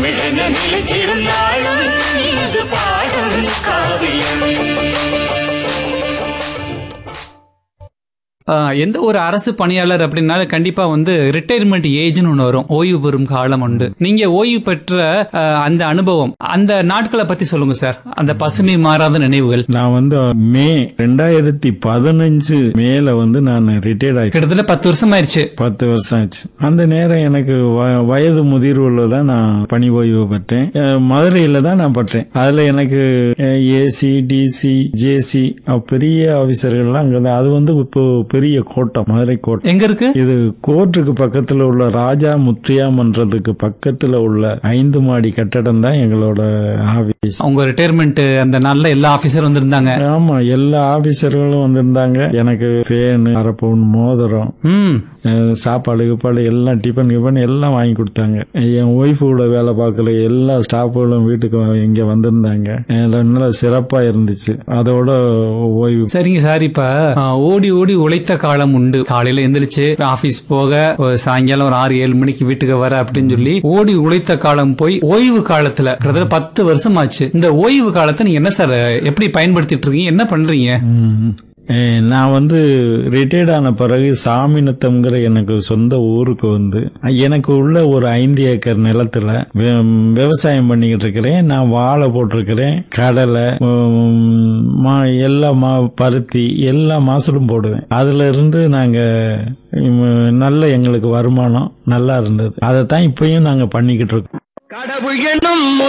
தமிழன நிலைத்திடும் நாளும் இங்கு பாடும் காவியம் ஆஹ் எந்த ஒரு அரசு பணியாளர் அப்படின்னால கண்டிப்பா வந்து ரிட்டையர்மெண்ட் ஏஜ்னு ஒன்று வரும் ஓய்வு பெறும் காலம் உண்டு நீங்க ஓய்வு பெற்ற ஆஹ், அந்த அனுபவம் அந்த நாட்களை பத்தி சொல்லுங்க சார் அந்த பசுமை மாறாத நினைவுகள் நான் வந்து மே ரெண்டாயிரத்தி பதினஞ்சு மேல வந்து நான் ரிட்டையர்ட் ஆயிட்டேன் கிட்டத்தட்ட பத்து வருஷம் ஆயிடுச்சு பத்து வருஷம் ஆச்சு அந்த நேரம் எனக்கு வ- வயது முதிர்வுல தான் நான் பணி ஓய்வு பெற்றேன் அஹ் மதுரையில தான் நான் பட்டேன் அதுல எனக்கு ஏசி டிசி ஜேசி பெரிய ஆபீசர்கள்லாம் அங்க தான். அது வந்து இப்போ பெரிய கோட்டம் மதுரை கோட்டம் எங்க இருக்கு இது கோர்ட்டுக்கு பக்கத்துல உள்ள ராஜா முத்தியா மன்றத்துக்கு பக்கத்துல உள்ள ஐந்து மாடி கட்டடம் தான் எங்களோட ஆபீஸ் உங்க ரிட்டையர்மெண்ட் அந்த நாள்ல எல்லா ஆபீசரும் வந்திருந்தாங்க ஆமா எல்லா ஆபீசர்களும் வந்திருந்தாங்க எனக்கு பேனு அரப்பவுன் மோதிரம் ம் அஹ் சாப்பாடு கீப்பாடு எல்லாம் டிஃபன் கிஃபன் எல்லாம் வாங்கி கொடுத்தாங்க என் ஒய்ஃபு கூட வேலை பார்க்கல எல்லா ஸ்டாஃபுகளும் வீட்டுக்கு இங்க வந்திருந்தாங்க அஹ் நல்லா சிறப்பா இருந்துச்சு அதோட ஓய்வு சரிங்க சார் இப்ப ஆஹ், ஓடி ஓடி உழைத்த காலம் உண்டு காலையில எந்திரிச்சு ஆபீஸ் போக ஒரு சாயங்காலம் ஒரு ஆறு ஏழு மணிக்கு வீட்டுக்கு வர அப்படின்னு சொல்லி ஓடி உழைத்த காலம் போய் ஓய்வு காலத்துல கிட்டத்தட்ட பத்து வருஷம் ஆச்சு இந்த ஓய்வு காலத்தை நீங்க என்ன சார் எப்படி பயன்படுத்திட்டு இருக்கீங்க என்ன பண்றீங்க ம். அஹ் நான் வந்து ரிட்டையர்ட் ஆன பிறகு சாமிநத்தம்ங்கிற எனக்கு சொந்த ஊருக்கு வந்து எனக்கு உள்ள ஒரு ஐந்து ஏக்கர் நிலத்துல வி- விவசாயம் பண்ணிக்கிட்டு இருக்கிறேன் நான் வாழை போட்டிருக்கிறேன் கடலை உம், மா எல்லா மா பருத்தி எல்லா மாசலும் போடுவேன் அதுல இருந்து நாங்க உம், நல்ல எங்களுக்கு வருமானம் நல்லா இருந்தது அதை தான் இப்பயும் நாங்க பண்ணிக்கிட்டு இருக்கோம் கடவுள் என்னும்